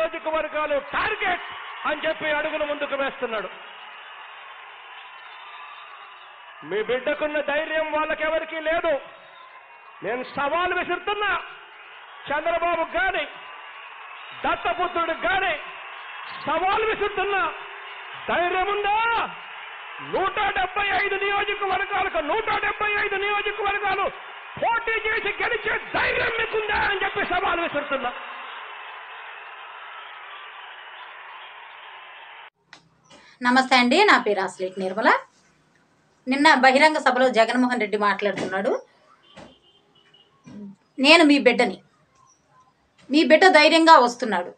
నియోజకవర్గాలు టార్గెట్ అని చెప్పి అడుగులు ముందుకు వేస్తున్నాడు మీ బిడ్డకున్న ధైర్యం వాళ్ళకెవరికీ లేదు నేను సవాల్ విసురుతున్నా చంద్రబాబు గాని దత్తపుత్రుడికి గాని సవాల్ విసురుతున్నా ధైర్యం ఉందా నూట డెబ్బై ఐదు నియోజకవర్గాలకు నూట డెబ్బై ఐదు నియోజకవర్గాలు పోటీ చేసి గెలిచే ధైర్యం మీకుందా అని చెప్పి సవాల్ విసురుతున్నా నమస్తే అండి నా పేరు అస్లేట్ నిర్మల నిన్న బహిరంగ సభలో జగన్మోహన్ రెడ్డి మాట్లాడుతున్నాడు నేను మీ బిడ్డని మీ బిడ్డ ధైర్యంగా వస్తున్నాడు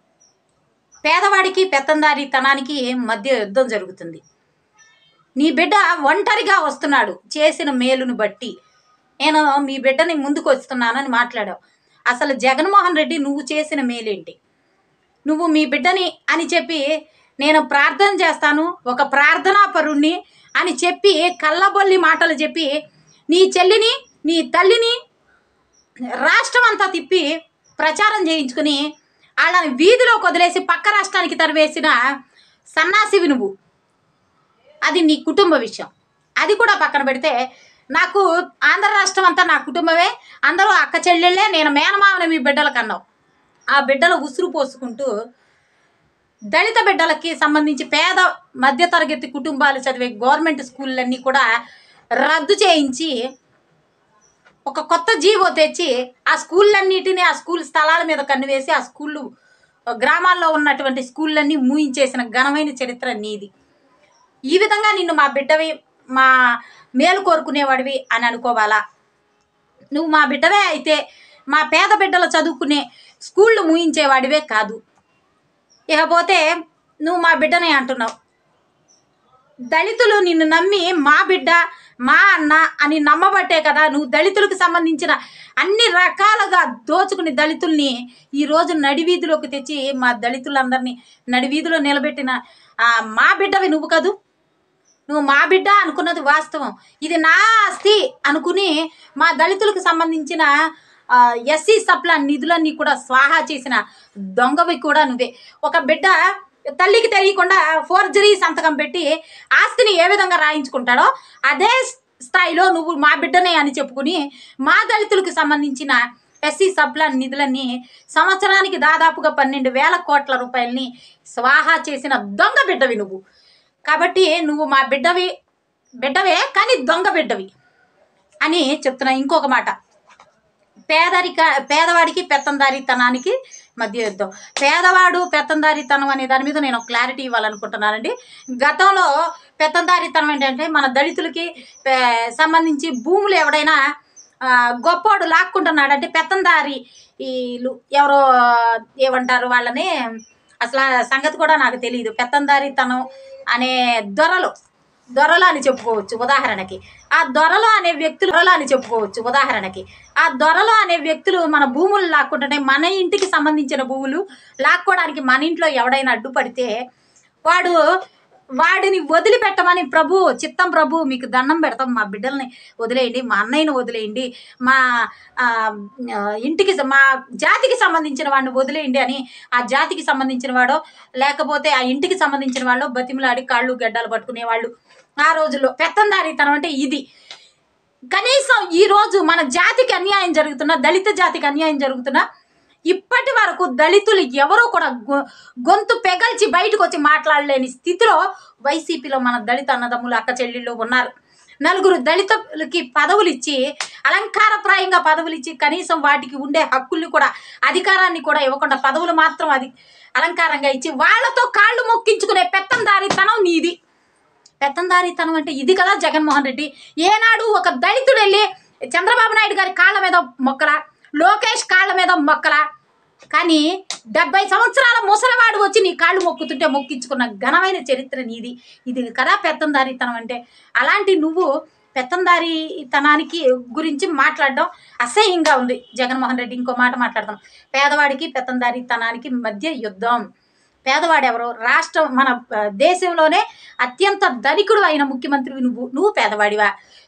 పేదవాడికి పెత్తందారితనానికి మధ్య యుద్ధం జరుగుతుంది నీ బిడ్డ ఒంటరిగా వస్తున్నాడు చేసిన మేలును బట్టి నేను మీ బిడ్డని ముందుకు వస్తున్నానని మాట్లాడావు అసలు జగన్మోహన్ రెడ్డి నువ్వు చేసిన మేలేంటి నువ్వు మీ బిడ్డని అని చెప్పి నేను ప్రార్థన చేస్తాను ఒక ప్రార్థనా పరుణ్ణి అని చెప్పి కళ్ళబొల్లి మాటలు చెప్పి నీ చెల్లిని నీ తల్లిని రాష్ట్రం అంతా తిప్పి ప్రచారం చేయించుకుని వాళ్ళని వీధిలోకి వదిలేసి పక్క రాష్ట్రానికి తరివేసిన సన్నాసివి నువ్వు అది నీ కుటుంబ విషయం అది కూడా పక్కన పెడితే నాకు ఆంధ్ర రాష్ట్రం అంతా నా కుటుంబమే అందరూ అక్క చెల్లెళ్ళే నేను మేనమావని మీ బిడ్డలకు అన్నావు ఆ బిడ్డలు ఉసురు పోసుకుంటూ దళిత బిడ్డలకి సంబంధించి పేద మధ్యతరగతి కుటుంబాలు చదివే గవర్నమెంట్ స్కూళ్ళన్నీ కూడా రద్దు చేయించి ఒక కొత్త జీవో తెచ్చి ఆ స్కూళ్ళన్నిటిని ఆ స్కూల్ స్థలాల మీద కన్నువేసి ఆ స్కూళ్ళు గ్రామాల్లో ఉన్నటువంటి స్కూళ్ళన్నీ మూయించేసిన ఘనమైన చరిత్ర నీది ఈ విధంగా నిన్ను మా బిడ్డవి మా మేలు కోరుకునేవాడివి అని అనుకోవాలా నువ్వు మా బిడ్డవే అయితే మా పేద బిడ్డలు చదువుకునే స్కూళ్ళు మూయించేవాడివే కాదు ఇకపోతే నువ్వు మా బిడ్డనే అంటున్నావు దళితులు నిన్ను నమ్మి మా బిడ్డ మా అన్న అని నమ్మబట్టే కదా నువ్వు దళితులకు సంబంధించిన అన్ని రకాలుగా దోచుకుని దళితుల్ని ఈరోజు నడివీధిలోకి తెచ్చి మా దళితులందరినీ నడివీధిలో నిలబెట్టిన ఆ, మా బిడ్డవి నువ్వు కదూ నువ్వు మా బిడ్డ అనుకున్నది వాస్తవం ఇది నా ఆస్తి అనుకుని మా దళితులకు సంబంధించిన ఎస్సీ సప్ల నిధులన్నీ కూడా స్వాహా చేసిన దొంగవి కూడా నువ్వే ఒక బిడ్డ తల్లికి తెలియకుండా ఫోర్జరీ సంతకం పెట్టి ఆస్తిని ఏ విధంగా రాయించుకుంటాడో అదే స్థాయిలో నువ్వు మా బిడ్డనే అని చెప్పుకుని మా దళితులకు సంబంధించిన ఎస్సీ సప్ల నిధులన్నీ సంవత్సరానికి దాదాపుగా పన్నెండు వేల కోట్ల రూపాయలని స్వాహా చేసిన దొంగ బిడ్డవి నువ్వు కాబట్టి నువ్వు మా బిడ్డవి బిడ్డవే కానీ దొంగ బిడ్డవి అని చెప్తున్నా ఇంకొక మాట పేదరిక పేదవాడికి పెత్తందారితనానికి మధ్య యుద్ధం పేదవాడు పెత్తందారితనం అనే దాని మీద నేను క్లారిటీ ఇవ్వాలనుకుంటున్నానండి గతంలో పెత్తందారితనం ఏంటంటే మన దళితులకి పే- సంబంధించి భూములు ఎవడైనా ఆ, గొప్పోడు లాక్కుంటున్నాడంటే పెత్తందారి వీళ్ళు ఎవరో ఏమంటారు వాళ్ళని అసలు ఆ సంగతి కూడా నాకు తెలియదు పెత్తందారితనం అనే దొరలు దొరలు అని చెప్పుకోవచ్చు ఉదాహరణకి ఆ దొరలు అనే వ్యక్తులు దొరలు అని చెప్పుకోవచ్చు ఉదాహరణకి ఆ దొరలు అనే వ్యక్తులు మన భూములు లాక్కుంటుంటే మన ఇంటికి సంబంధించిన భూములు లాక్కోవడానికి మన ఇంట్లో ఎవడైనా అడ్డుపడితే వాడు వాడిని వదిలిపెట్టమని ప్రభు చిత్తం ప్రభు మీకు దండం పెడతాం మా బిడ్డల్ని వదిలేయండి మా అన్నయ్యని వదిలేయండి మా ఆ, ఆ, ఇంటికి స- మా జాతికి సంబంధించిన వాడిని వదిలేయండి అని ఆ జాతికి సంబంధించిన వాడో లేకపోతే ఆ ఇంటికి సంబంధించిన వాళ్ళు బతిమలాడి కాళ్ళు గడ్డలు పట్టుకునేవాళ్ళు ఆ రోజుల్లో పెత్తందారితనం అంటే ఇది కనీసం ఈ రోజు మన జాతికి అన్యాయం జరుగుతున్నా దళిత జాతికి అన్యాయం జరుగుతున్నా ఇప్పటి వరకు దళితులు ఎవరో కూడా గొ- గొంతు పెగల్చి బయటకు వచ్చి మాట్లాడలేని స్థితిలో వైసీపీలో మన దళిత అన్నదమ్ములు అక్క చెల్లెళ్ళు ఉన్నారు నలుగురు దళితులకి పదవులు ఇచ్చి అలంకారప్రాయంగా పదవులు ఇచ్చి కనీసం వాటికి ఉండే హక్కుల్ని కూడా అధికారాన్ని కూడా ఇవ్వకుండా పదవులు మాత్రం అది అలంకారంగా ఇచ్చి వాళ్ళతో కాళ్ళు మొక్కించుకునే పెత్తందారితనం నీది పెత్తందారితనం అంటే ఇది కదా జగన్మోహన్ రెడ్డి ఏనాడు ఒక దళితుడు వెళ్ళి చంద్రబాబు నాయుడు గారి కాళ్ళ మీద మొక్కలా లోకేష్ కాళ్ళ మీద మొక్కలా కానీ డెబ్బై సంవత్సరాల ముసలివాడు వచ్చి నీ కాళ్ళు మొక్కుతుంటే మొక్కించుకున్న ఘనమైన చరిత్ర నీది ఇది కదా పెత్తందారితనం అంటే అలాంటి నువ్వు పెత్తందారితనానికి గురించి మాట్లాడడం అసహ్యంగా ఉంది జగన్మోహన్ రెడ్డి ఇంకో మాట మాట్లాడదాం పేదవాడికి పెత్తందారితనానికి మధ్య యుద్ధం పేదవాడెవరో రాష్ట్రం మన ఆ, దేశంలోనే అత్యంత ధనికుడు అయిన ముఖ్యమంత్రివి నువ్వు నువ్వు పేదవాడివా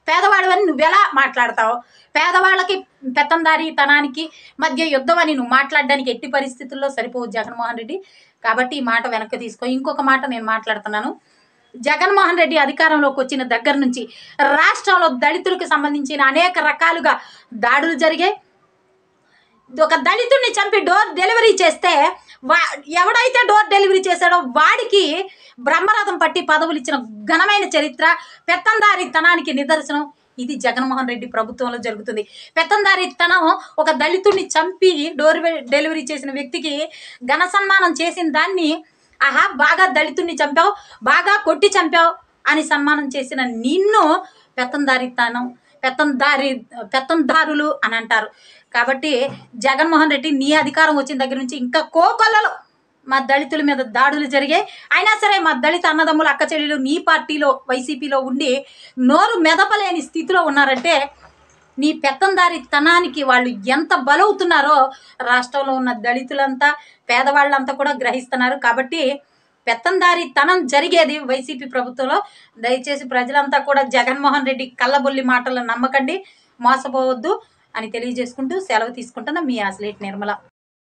పేదవాడు అని నువ్వెలా మాట్లాడతావు పేదవాళ్ళకి పెత్తందారితనానికి మధ్య యుద్ధం అని నువ్వు మాట్లాడడానికి ఎట్టి పరిస్థితుల్లో సరిపోవు జగన్మోహన్ రెడ్డి కాబట్టి ఈ మాట వెనక్కి తీసుకో ఇంకొక మాట నేను మాట్లాడుతున్నాను జగన్మోహన్ రెడ్డి అధికారంలోకి వచ్చిన దగ్గర నుంచి రాష్ట్రంలో దళితులకు సంబంధించిన అనేక రకాలుగా దాడులు జరిగాయి ఒక దళితుడిని చంపి డోర్ డెలివరీ చేస్తే వా ఎవడైతే డోర్ డెలివరీ చేశాడో వాడికి బ్రహ్మరథం పట్టి పదవులు ఇచ్చిన ఘనమైన చరిత్ర పెత్తందారితనానికి నిదర్శనం ఇది జగన్మోహన్ రెడ్డి ప్రభుత్వంలో జరుగుతుంది పెత్తందారితనం ఒక దళితుడిని చంపి డోర్ వె- డెలివరీ చేసిన వ్యక్తికి ఘన సన్మానం చేసిన దాన్ని ఆహా బాగా దళితుడిని చంపావు బాగా కొట్టి చంపావు అని సన్మానం చేసిన నిన్ను పెత్తందారితనం పెత్తందారి పెత్తందారులు అని అంటారు కాబట్టి జగన్మోహన్ రెడ్డి నీ అధికారం వచ్చిన దగ్గర నుంచి ఇంకా కోకొల్లలు మా దళితుల మీద దాడులు జరిగాయి అయినా సరే మా దళిత అన్నదమ్ములు అక్క చెల్లెలు నీ పార్టీలో వైసీపీలో ఉండి నోరు మెదపలేని స్థితిలో ఉన్నారంటే నీ పెత్తందారితనానికి వాళ్ళు ఎంత బలవుతున్నారో రాష్ట్రంలో ఉన్న దళితులంతా పేదవాళ్ళంతా కూడా గ్రహిస్తున్నారు కాబట్టి పెత్తందారితనం జరిగేది వైసీపీ ప్రభుత్వంలో దయచేసి ప్రజలంతా కూడా జగన్మోహన్ రెడ్డి కళ్ళబొల్లి మాటలను నమ్మకండి మోసపోవద్దు అని తెలియజేసుకుంటూ సెలవు తీసుకుంటున్న మీ అసలేట్ నిర్మల